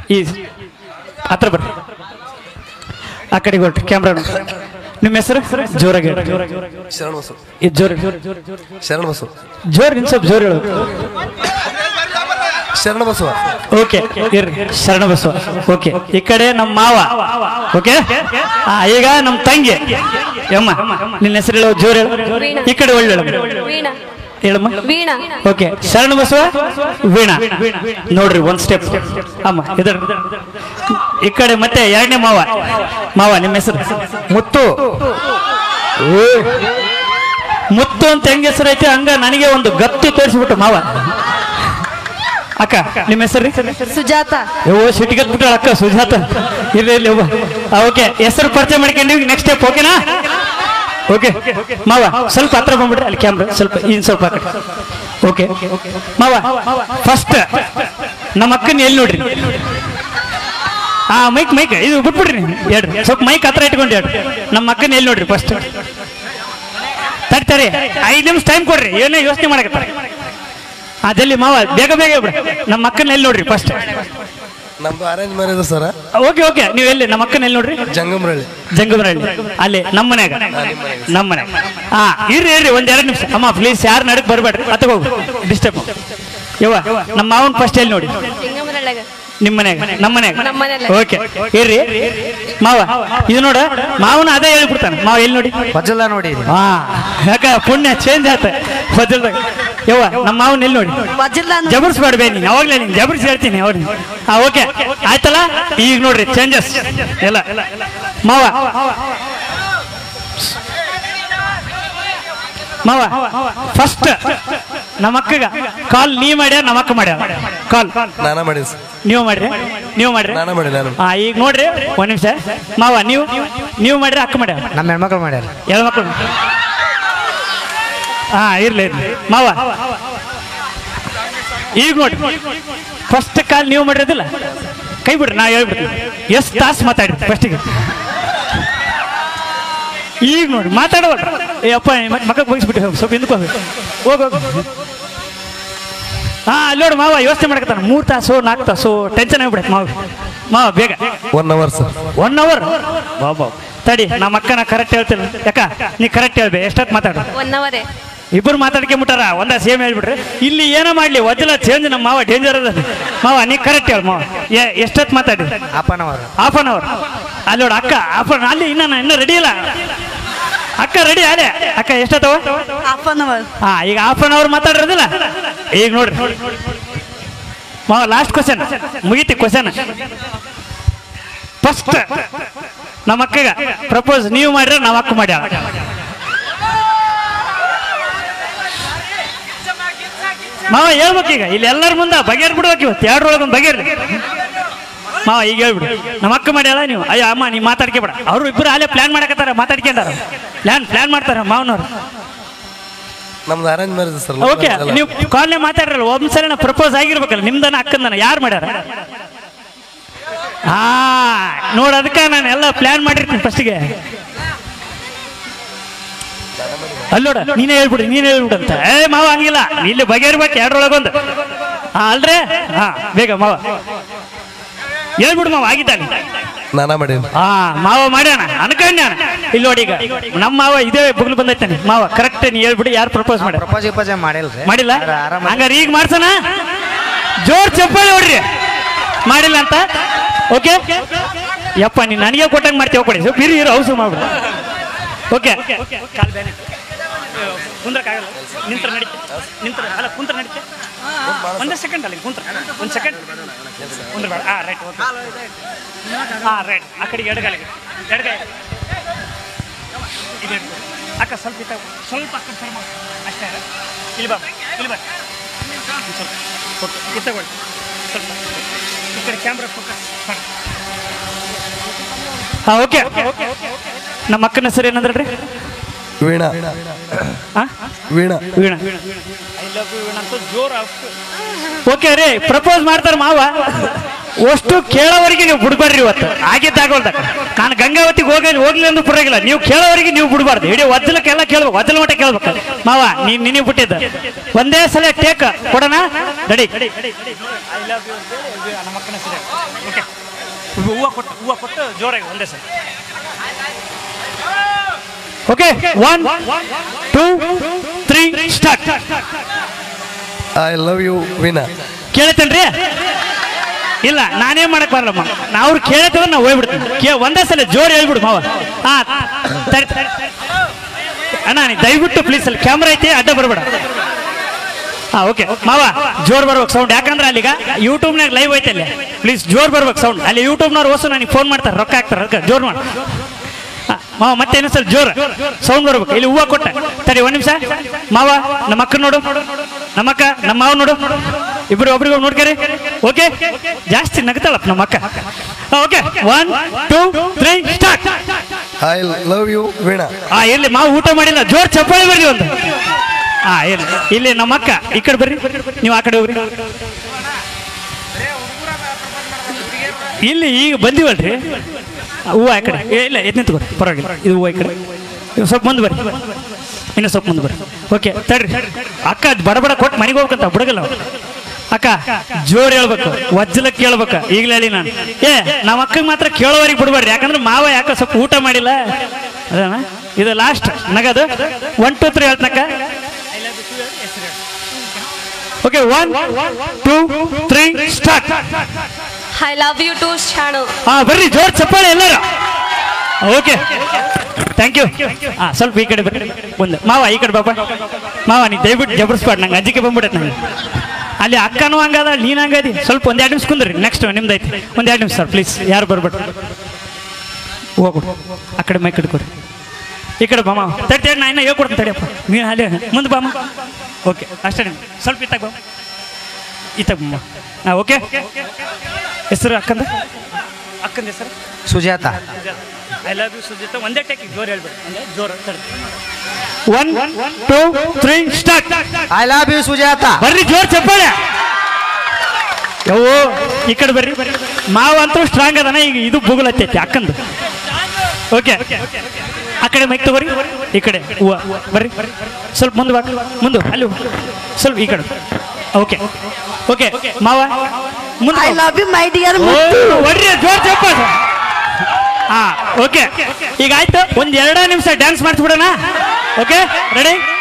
ಈ ಹತ್ರ ಬರ್ರಿ ಆ ಕಡೆಗೆ ಹೊರಟ್ರಿ ಕ್ಯಾಮ್ರಾ ನಿಮ್ಮ ಹೆಸರು ಜೋರಾಗಿ ಹೇಳಿ. ಶರಣ ಬಸು ಈ ಜೋರ್ ಶರಣ ಬಸು ಜೋರ್ ಇನ್ ಸ್ವಲ್ಪ ಜೋರ್ ಹೇಳು ಶರಣ ಬಸವ ಓಕೆ ಇರ್ರಿ ಶರಣ ಬಸವ ಓಕೆ ಈ ಕಡೆ ನಮ್ಮ ಮಾವ ಓಕೆ ಆ ಈಗ ನಮ್ಮ ತಂಗಿ ಯಮ್ಮ ನಿನ್ನ ಹೆಸರು ಹೇಳು ಜೋರ್ ಹೇಳು ವೀಣಾ. ಈ ಕಡೆ ಒಳ್ಳೆ ಹೇಳು ವೀಣಾ ಹೇಳಮ್ಮ ವೀಣಾ ಓಕೆ ಶರಣ ಬಸವ ವೀಣಾ ನೋಡ್ರಿ ಒಂದ್ ಸ್ಟೆಪ್ ಅಮ್ಮ ಇದರ ಈ ಕಡೆ ಮತ್ತೆ ಎರಡನೇ ಮಾವ ಮಾವ ನಿಮ್ಮ ಹೆಸರು ಮುತ್ತು ಓ. ಮುತ್ತು ಅಂತ ಹೆಂಗ ಹೆಸರು ಐತೆ ಹಂಗ ನನಗೆ ಒಂದು ಗತ್ತು ತೋರಿಸ್ಬಿಟ್ಟು ಮಾವ ಅಕ್ಕ ನಿಮ್ಮ ಹೆಸರು ಸುಜಾತ ಓ ಸಿಟಿಗತ್ ಬಿಟ್ಟಾಳ ಅಕ್ಕ ಸುಜಾತ ಇರ್ಲಿ ಇರ್ಲಿ ಒಬ್ಬ ಓಕೆ ಹೆಸರು ಪರಿಚಯ ಮಾಡ್ಕೊಂಡ್ವಿ ನೆಕ್ಸ್ಟ್ ಸ್ಟೆಪ್ ಓಕೆನಾ ಓಕೆ ಮಾವ ಸ್ವಲ್ಪ ಹತ್ರ ಬಂದ್ಬಿಡ್ರಿ ಅಲ್ಲಿ ಕ್ಯಾಮ್ರಾ ಸ್ವಲ್ಪ ಇನ್ ಸ್ವಲ್ಪ ಆ ಕಡೆ ಓಕೆ ಮಾವ ಫಸ್ಟ್ ನಮ್ಮ ಅಕ್ಕನ ಎಲ್ಲಿ ನೋಡ್ರಿ ಹಾ ಮೈಕ್ ಮೈಕ್ ಇದು ಬಿಟ್ಬಿಡ್ರಿ ಹೇಳ್ರಿ ಸ್ವಲ್ಪ ಮೈಕ್ ಹತ್ರ ಇಟ್ಕೊಂಡು ಹೇಳ್ರಿ ನಮ್ಮ ಅಕ್ಕನ ಎಲ್ಲಿ ನೋಡ್ರಿ ಫಸ್ಟ್ ತಡ್ತಾರೆ ಐದು ನಿಮಿಷ ಟೈಮ್ ಕೊಡ್ರಿ ಏನೇ ಯೋಚನೆ ಮಾಡಕತ್ತಾರೆ ಅದಲ್ಲಿ ಮಾವ ಬೇಗ ಬೇಗ ಹೇಳ್ಬಿಡ್ರಿ ನಮ್ಮ ಅಕ್ಕನ ಎಲ್ಲಿ ನೋಡ್ರಿ ಫಸ್ಟ್ ನಮ್ದು ಅರೇಂಜ್ ಮ್ಯಾರೇಜ್ ಸರ ಓಕೆ ಓಕೆ ನೀವು ಎಲ್ಲಿ ನಮ್ಮ ಅಕ್ಕನ ಎಲ್ಲಿ ನೋಡ್ರಿ ಜಂಗಮರಳ್ಳಿ ಜಂಗಮರಳ್ಳಿ ಅಲ್ಲಿ ನಮ್ಮ ಮನ್ಯಾಗ ನಮ್ಮ ಮನ್ಯಾಗ ಹಾ ಇರ್ರಿ ಇರ್ರಿ ಒಂದ್ ಎರಡು ನಿಮಿಷ ಅಮ್ಮ ಪ್ಲೀಸ್ ಯಾರು ನಡಕ್ ಬರ್ಬೇಡ್ರಿ ಅತ್ತ ಹೋಗು ಡಿಸ್ಟರ್ಬ್ ಯವ್ವ ನಮ್ಮ ಮಾವನ್ ಫಸ್ಟ್ ಎಲ್ಲಿ ನೋಡಿ ಸಿಂಗಮರಳ್ಯಾಗ ನಿಮ್ಮ ಮನ್ಯಾಗ ನಮ್ಮ ಮನ್ಯಾಗ ನಮ್ಮ ಮನೇಲೆ. ಓಕೆ ಇರ್ರಿ ಮಾವ ಇದು ನೋಡ ಮಾವನ ಅದೇ ಹೇಳ್ಬಿಡ್ತಾನೆ ಮಾವ ಎಲ್ಲಿ ನೋಡಿ ಪಜಲ ನೋಡಿ ಹಾ ಯಾಕ ಪುಣ್ಯ ಚೇಂಜ್ ಆತ ಬದಲ್ದಾಗ ಯವ್ವ ನಮ್ಮ ಮಾವನ್ ಎಲ್ಲಿ ನೋಡಿ ಜಬರ್ಸ್ಬೇಡ್ಬೇ ನೀನು ಅವಾಗ್ಲೇ ನೀನು ಜಬರ್ಸ್ ಹೇಳ್ತೀನಿ ಅವ್ರಿಗೆ ಹಾ ಓಕೆ ಆಯ್ತಲ್ಲ ಈಗ ನೋಡ್ರಿ ಚೇಂಜಸ್ ಎಲ್ಲ ಮಾವ ಮಾವ ಫಸ್ಟ್ ನಮ್ಮ ಅಕ್ಕಗ ಕಾಲ್ ನೀ ಮಾಡ್ಯ ನಮ್ಮ ಅಕ್ಕ ಮಾಡ್ಯ ಕಾಲ್ ನಾನ ಮಾಡಿದ್ ಸರ್ ನೀವು ಮಾಡ್ರಿ ನೀವು ಮಾಡ್ರಿ ನಾನ ಮಾಡಿ ನಾನು ಹಾ ಈಗ ನೋಡ್ರಿ ಒಂದ್ ನಿಮಿಷ ಮಾವ ನೀವು ನೀವು ಮಾಡ್ರಿ ಅಕ್ಕ ಮಾಡ್ಯ ನಮ್ಮ ಹೆಣ್ಮಕ್ಳು ಮಾಡ್ಯಾರ ಹೆಣ್ಮಕ್ಳು ಹಾ ಇರ್ಲಿ ಇರ್ಲಿ ಮಾವ ಈಗ ನೋಡಿ ಫಸ್ಟ್ ಕಾಲ್ ನೀವು ಮಾಡಿರೋದಿಲ್ಲ ಕೈ ಬಿಡ್ರಿ ನಾ ಹೇಳ್ಬಿಡ್ತೀನಿ ಎಷ್ಟು ತಾಸು ಮಾತಾಡಿ ಫಸ್ಟಿಗೆ ಈಗ ನೋಡಿ ಮಾತಾಡವಲ್ರ ಏ ಅಪ್ಪ ಮಕ್ಕಳಿಗೆ ಬಗ್ಸ್ಬಿಟ್ಟು ಹೋಗಿ ಸ್ವಲ್ಪ ಹಿಂದಕ್ಕೆ ಹೋಗಿ ಹೋಗ್ ಹೋಗು ಹಾ ಅಲ್ಲಿ ನೋಡು ಮಾವ ಯೋಚನೆ ಮಾಡಕತ್ತಾನ ಮೂರು ತಾಸು ನಾಲ್ಕು ತಾಸು ಟೆನ್ಷನ್ ಆಗ್ಬಿಡತ್ತೆ ಮಾವ ಮಾವ ಬೇಗ one hour sir one hour ಬಾಬಾ ತಡಿ ನಮ್ಮ ಅಕ್ಕನ ಕರೆಕ್ಟ್ ಹೇಳ್ತೀನಿ ಯಾಕ ನೀ ಕರೆಕ್ಟ್ ಹೇಳ್ಬೇ ಎಷ್ಟೊತ್ತು ಮಾತಾಡ ಒನ್ ಅವರೇ ಇಬ್ಬರು ಮಾತಾಡ್ಕೊಂಬಿಟ್ಟಾರ ಒಂದ ಸೇಮ್ ಹೇಳ್ಬಿಟ್ರೆ ಇಲ್ಲಿ ಏನೋ ಮಾಡ್ಲಿ ವಜ್ಲ ಚೇಂಜ್ ನಮ್ಮ ಮಾವ ಡೇಂಜರ್ ಅದ ಮಾವ ನೀ ಕರೆಕ್ಟ್ ಹೇಳ ಮಾವ ಎ- ಎಷ್ಟೊತ್ತು ಮಾತಾಡಿ ಅಪ್ಪನ ಅವರು ಹಾಫ್ ಅನ್ ಅವರ್ ಅಲ್ಲಿ ನೋಡು ಅಕ್ಕ ಹಾಫ್ ಅನ್ ಅಲ್ಲಿ ಇನ್ನ ನಾ ಇನ್ನೂ ರೆಡಿ ಇಲ್ಲ ಅಕ್ಕ ರೆಡಿ ಅದೇ ಅಕ್ಕ ಎಷ್ಟೊತ್ತವ ಹಾಫ್ ಅನ್ ಅವರ್ ಹಾ ಈಗ ಹಾಫ್ ಅನ್ ಅವರ್ ಮಾತಾಡಿರೋದಿಲ್ಲ ಈಗ ನೋಡ್ರಿ ಮಾವ ಲಾಸ್ಟ್ ಕ್ವಶನ್ ಮುಗೀತಿ ಕ್ವಶನ್ ಫಸ್ಟ್ ನಮ್ಮ ಅಕ್ಕಗ ಪ್ರಪೋಸ್ ನೀವು ಮಾಡ್ರೆ ನಮ್ಮ ಅಕ್ಕ ಮಾಡ್ಯಾಳ ಮಾವ ಹೇಳ್ಬೇಕೀಗ ಇಲ್ಲಿ ಎಲ್ಲರ ಮುಂದೆ ಬಗೆಹರ್ ಬಿಡ್ಬೇಕು ಇವತ್ತು ಎರಡರೊಳಗೆ ಒಂದು ಬಗೆಹರ್ಲಿ ಮಾವ ಈಗ ಹೇಳ್ಬಿಡು ನಮ್ಮ ಅಕ್ಕ ಮಾಡ್ಯಾಳ ನೀವು ಅಯ್ಯ ಅಮ್ಮ ನೀವು ಮಾತಾಡ್ಕೊಬೇಡ ಅವರು ಇಬ್ಬರು ಅಲ್ಲೇ ಪ್ಲಾನ್ ಮಾಡಕತ್ತಾರ ಮಾತಾಡ್ಕೊಂಡಾರ ಪ್ಲಾನ್ ಪ್ಲಾನ್ ಮಾಡ್ತಾರ ಮಾವನವ್ರು ನಮ್ದು ಅರೇಂಜ್ ಮ್ಯಾರೇಜ್ ಸರ್ ಓಕೆ ನೀವು ಕಾಲ್ನೇ ಮಾತಾಡ್ರಲ್ಲ ಒಂದ್ಸಲ ಪ್ರಪೋಸ್ ಆಗಿರ್ಬೇಕಲ್ಲ ನಿಮ್ದನ ಅಕ್ಕಂದನ ಯಾರು ಮಾಡ್ಯಾರ ಹಾ ನೋಡ ಅದಕ್ಕೆ ನಾನು ಎಲ್ಲ ಪ್ಲಾನ್ ಮಾಡಿರ್ತೀನಿ ಫಸ್ಟಿಗೆ ಅಲ್ಲೋಡ ನೀನೇ ಹೇಳ್ಬಿಡು ನೀನೇ ಹೇಳ್ಬಿಡು ಅಂತ ಏ ಮಾವ ಹಂಗಿಲ್ಲ ಇಲ್ಲಿ ಬಗೆಹರ್ಬೇಕು ಎರಡರೊಳಗೊಂದು ಹಾ ಅಲ್ರೇ ಹಾ ಬೇಗ ಮಾವ ಹೇಳ್ಬಿಡು ಮಾವ ಆಗಿದ್ದಾನೆ ನಾನ ಮಾಡೀನಿ ಹಾ ಮಾವ ಮಾಡ್ಯಾನ ಅನ್ಕೊಂಡ್ಯಾನ ಇಲ್ಲಿ ನೋಡಿ ಈಗ ನಮ್ಮ ಮಾವ ಇದೇ ಬುಗ್ಲು ಬಂದೈತಾನೆ ಮಾವ ಕರೆಕ್ಟ್ ನೀ ಹೇಳ್ಬಿಡಿ ಯಾರು ಪ್ರಪೋಸ್ ಮಾಡ್ಯಾರ ಪ್ರಪೋಸ್ ಗಿಪೋಸ್ ಏನ್ ಮಾಡಿಲ್ರಿ ಮಾಡಿಲ್ಲ ಆದ್ರೆ ಆರಾಮ ಹಂಗಾರೆ ಈಗ ಮಾಡ್ಸೋಣ ಜೋರ್ ಚಪ್ಪಾಳೆ ಹೊಡ್ರಿ ಮಾಡಿಲ್ಲ ಅಂತ ಓಕೆ ಯಪ್ಪ ನೀನ್ ನನಗೆ ಕೊಟ್ಟಂಗೆ ಮಾಡ್ತೀವಿ ಕೊಡಿ ಸ್ವಲ್ಪ ಇರು ಇರು ಔಷಧ ಮಾಡ್ಬಿಡು ಓಕೆ ಕುಂದ್ರಕ್ಕಾಗಲ್ಲ ನಿಂತ್ರ ನಡೀತೆ ನಿಂತ್ರ ಅಲ್ಲ ಕುಂತ್ರ ನಡೀತೆ ಒಂದೇ ಸೆಕೆಂಡ್ ಅಲ್ಲಿ ಕುಂತ್ರ ಒಂದು ಸೆಕೆಂಡ್ ಕುಂದ್ರ ಬೇಡ ಹಾಂ ರೈಟ್ ಓಕೆ ಹಾಂ ರೈಟ್ ಆ ಕಡೆಗೆ ಎಡಗಾಲಿಗೆ ಎಡಗಾಯ ಇದು ಹಿಡ್ಕೊ. ಅಕ್ಕ ಸ್ವಲ್ಪ ಇತ್ತ ಸ್ವಲ್ಪ ಅಕ್ಕ ಸರ್ ಮಾಡು. ಅಷ್ಟೇ ಇಲ್ಲಿ ಬಾ ಇಲ್ಲಿ ಬಾ ಒಂದ್ ಸ್ವಲ್ಪ ಓಕೆ ಇದು ತಗೊಳ್ಳಿ ಸ್ವಲ್ಪ ಈ ಕಡೆ ಕ್ಯಾಮ್ರಾ ಫೋಕಸ್ ಹಾಂ ಓಕೆ ನಮ್ಮ ಅಕ್ಕನ ಹೆಸರು ಏನಂದ್ರಿ ವೀಣಾ ಹಾಂ Veena Veena I love you Veena ಅಂತ ಜೋರ್ ಓಕೆ ರೀ ಪ್ರಪೋಸ್ ಮಾಡ್ತಾರೆ ಮಾವ ಅಷ್ಟು ಕೇಳೋವರೆಗೆ ನೀವು ಬಿಡ್ಬಾರ್ರಿ ಇವತ್ತು ಆಗಿದ್ದಾಗೋಲ್ದಾಗ ನಾನು ಗಂಗಾವತಿಗೆ ಹೋಗಿ ಹೋಗ್ಲಿ ಅಂದ್ರೆ ಪರವಾಗಿಲ್ಲ ನೀವು ಕೇಳೋವರೆಗೆ ನೀವು ಬಿಡಬಾರ್ದು ಇಡೀ ಒದ್ದಲಕ್ಕೆಲ್ಲ ಕೇಳ್ಬೇಕು ಒದ್ದಲ ಮಟ್ಟ ಕೇಳ್ಬೇಕು ಮಾವ ನೀನ್ ನಿನಗೆ ಬಿಟ್ಟಿದ್ದ ಒಂದೇ ಸಲ ಟೇಕ್ ಕೊಡೋಣ ರೆಡಿ ಹೂವು ಕೊಟ್ಟು ಹೂವು ಕೊಟ್ಟು ಜೋರಾಗಿ ಒಂದೇ ಸಲ okay one two three start I love you Veena ಕೇಳತ್ತೇನ್ರಿ ಇಲ್ಲ ನಾನೇ ಮಾಡಕ್ ಬರಲ್ಲಮ್ಮ ನಾ ಅವ್ರು ಕೇಳತ್ತಂದ್ರೆ ನಾವು ಹೋಗ್ಬಿಡ್ತೀನಿ ಕೇ ಒಂದೇ ಸಲ ಜೋರ್ ಹೇಳ್ಬಿಡು ಮಾವ ಹಾ ತಡಿ, ತಡಿ, ತಡಿ. ಅಣ್ಣ ನೀ ದಯವಿಟ್ಟು ಪ್ಲೀಸ್ ಅಲ್ಲಿ ಕ್ಯಾಮ್ರಾ ಐತಿ ಅಡ್ಡ ಬರಬೇಡ ಹಾ ಓಕೆ ಮಾವ ಜೋರ್ ಬರ್ಬೇಕು ಸೌಂಡ್ ಯಾಕಂದ್ರೆ ಅಲ್ಲಿಗ ಯೂಟ್ಯೂಬ್ನಾಗ ಲೈವ್ ಐತೆ ಅಲ್ಲಿ ಪ್ಲೀಸ್ ಜೋರ್ ಬರ್ಬೇಕು ಸೌಂಡ್ ಅಲ್ಲಿ ಯೂಟ್ಯೂಬ್ನವ್ರು ಹೊಸ ನನಗೆ ಫೋನ್ ಮಾಡ್ತಾರೆ ರೊಕ್ಕ ಹಾಕ್ತಾರೆ ಅದಕ್ಕೆ ಜೋರ್ ಮಾಡಿ ಹಾ, ಮಾವ ಮತ್ತೆ ಇನ್ನೊಂದ್ಸಲ ಜೋರ್ ಸೌಂಡ್ ಬರ್ಬೇಕು ಇಲ್ಲಿ ಹೂವ ಕೊಟ್ಟ ತಡಿ ಒಂದ್ ನಿಮಿಷ ಮಾವ ನಮ್ಮ ಅಕ್ಕ ನೋಡು ನಮ್ಮ ಅಕ್ಕ ನಮ್ಮ ಮಾವ ನೋಡು ಇಬ್ರು ಒಬ್ರಿಗೆ ನೋಡ್ಕರಿ ಓಕೆ ಜಾಸ್ತಿ ನಗ್ತಾಳಪ್ಪ ನಮ್ಮ ಅಕ್ಕ okay one two three start I love you Veena ಆ ಇರ್ಲಿ ಮಾವು ಊಟ ಮಾಡಿಲ್ಲ ಜೋರ್ ಚಪ್ಪಾಳಿ ಬರ್ರಿ ಒಂದು ಹಾ ಇರ್ಲಿ ಇಲ್ಲಿ ನಮ್ಮ ಅಕ್ಕ ಈ ಕಡೆ ಬರ್ರಿ ನೀವು ಆ ಕಡೆ ಹೋಗ್ರಿ ಇಲ್ಲಿ ಈಗ ಬಂದಿವಲ್ರಿ ಆ, ಹೂವು ಆ ಕಡೆ ಏ, ಇಲ್ಲ ಎದ್ ನಿಂತ್ಕೊರಿ ಪರವಾಗಿಲ್ಲ ಇದು ಹೂವು ಈ ಕಡೆ ಇವು ಸ್ವಲ್ಪ ಮುಂದೆ ಬರ್ರಿ ಇನ್ನು ಸ್ವಲ್ಪ ಮುಂದೆ ಬರ್ರಿ ಓಕೆ ತಡ್ರಿ ಅಕ್ಕ ಅದ್ ಬಡ ಬಡ ಕೊಟ್ಟು ಮನೆಗೆ ಹೋಗ್ಬೇಕಂತ ಬಿಡಗಲ್ಲ ಅವ್ರು. ಅಕ್ಕ ಜೋರ್ ಹೇಳ್ಬೇಕು ವಜ್ಜಲಕ್ಕೆ ಕೇಳ್ಬೇಕು ಈಗಲೇ ಹೇಳಿ ನಾನು ಏ ನಮ್ಮ ಅಕ್ಕಗೆ ಮಾತ್ರ ಕೇಳೋವರೆಗೆ ಬಿಡ್ಬೇಡ್ರಿ ಯಾಕಂದ್ರೆ ಮಾವ ಯಾಕೆ ಸ್ವಲ್ಪ ಊಟ ಮಾಡಿಲ್ಲ ಅದೇನ ಇದು ಲಾಸ್ಟ್ ನಗದು ಒನ್ ಟೂ ತ್ರೀ ಹೇಳ್ತನಕ್ಕ okay one two three start I love you too, Shanu. ಹಾ ಬರ್ರಿ ಜೋರ್ ಚಪ್ಪಾಳೆ ಎಲ್ಲರೂ ಓಕೆ ಥ್ಯಾಂಕ್ ಯು ಹಾ ಸ್ವಲ್ಪ ಈ ಕಡೆ ಬರ್ರಿ ಮುಂದೆ ಮಾವ ಈ ಕಡೆ ಬಾಪ ಮಾವ ನೀ ದಯವಿಟ್ಟು ಜಬರ್ಸ್ಬಾರ್ದು ನಂಗೆ ಅಜ್ಜಿಗೆ ಬಂದ್ಬಿಟ್ಟೆ ನಂಗೆ ಅಲ್ಲಿ ಅಕ್ಕನೂ ಹಂಗದ ನೀನು ಹಂಗದಿ ಸ್ವಲ್ಪ ಒಂದೆರಡು ನಿಮಿಷ ಕುಂದ್ರಿ ನೆಕ್ಸ್ಟ್ ನಿಮ್ದು ಐತಿ ಒಂದೆರಡು ನಿಮಿಷ ಸರ್ ಪ್ಲೀಸ್ ಯಾರು ಬರ್ಬೇಡ್ರಿ ಹೋಗ್ಬಿಡು ಆ ಕಡೆ ಮೈ ಕಡೆ ಕೊಡಿ ಈ ಕಡೆ ಬಾಮ ತಡಿ ತಡಿ ನಾ ಇನ್ನ ಹೇಳ್ಕೊಡ್ತೀನಿ ತಡಿಯಪ್ಪ ನೀನು ಅಲ್ಲಿ ಮುಂದೆ ಬಾಮ ಓಕೆ ಅಷ್ಟೇ ಸ್ವಲ್ಪ ಇತ್ತಾಗ ಬಾ ಇತ್ತಾಗ ಬಾಮ ಹಾಂ ಓಕೆ ಹೆಸರು ಅಕ್ಕಂದ ಅಕ್ಕಂದ ಹೆಸರು Sujatha I love you Sujitha ಒಂದೇ ಟೇಕ್ ಜೋರ್ ಹೇಳ್ಬೇಡಿ ಒಂದೇ ಜೋರ್ one two three start I love you Sujatha ಬರ್ರಿ ಜೋರ್ ಚಪ್ಪಾಳೆ ಯವ್ವೋ ಈ ಕಡೆ ಬರ್ರಿ ಮಾವ ಅಂತೂ ಸ್ಟ್ರಾಂಗ್ ಅದನ ಈಗ ಇದು ಬುಗುಲತ್ತೈತಿ ಅಕ್ಕಂದು ಓಕೆ ಆ ಕಡೆ ಮೈಕ್ ತಗೋರಿ ಈ ಕಡೆ ಹೂವ ಬರ್ರಿ ಸ್ವಲ್ಪ ಮುಂದೆ ಬಾ ಮುಂದೆ ಅಲ್ಲಿ ಹೋಗು. ಸ್ವಲ್ಪ ಈ ಕಡೆ ಓಕೆ ಓಕೆ ಮಾವ ಮುಂದೆ I love you my dear ಓ, ಹೊಡ್ರಿ ಜೋರ್ ಚಪ್ಪಾಳೆ ಹಾ ಓಕೆ ಈಗ ಆಯ್ತು ಒಂದ್ ಎರಡ ನಿಮಿಷ ಡ್ಯಾನ್ಸ್ ಮಾಡಿಸ್ಬಿಡೋಣ ಓಕೆ ರೆಡಿ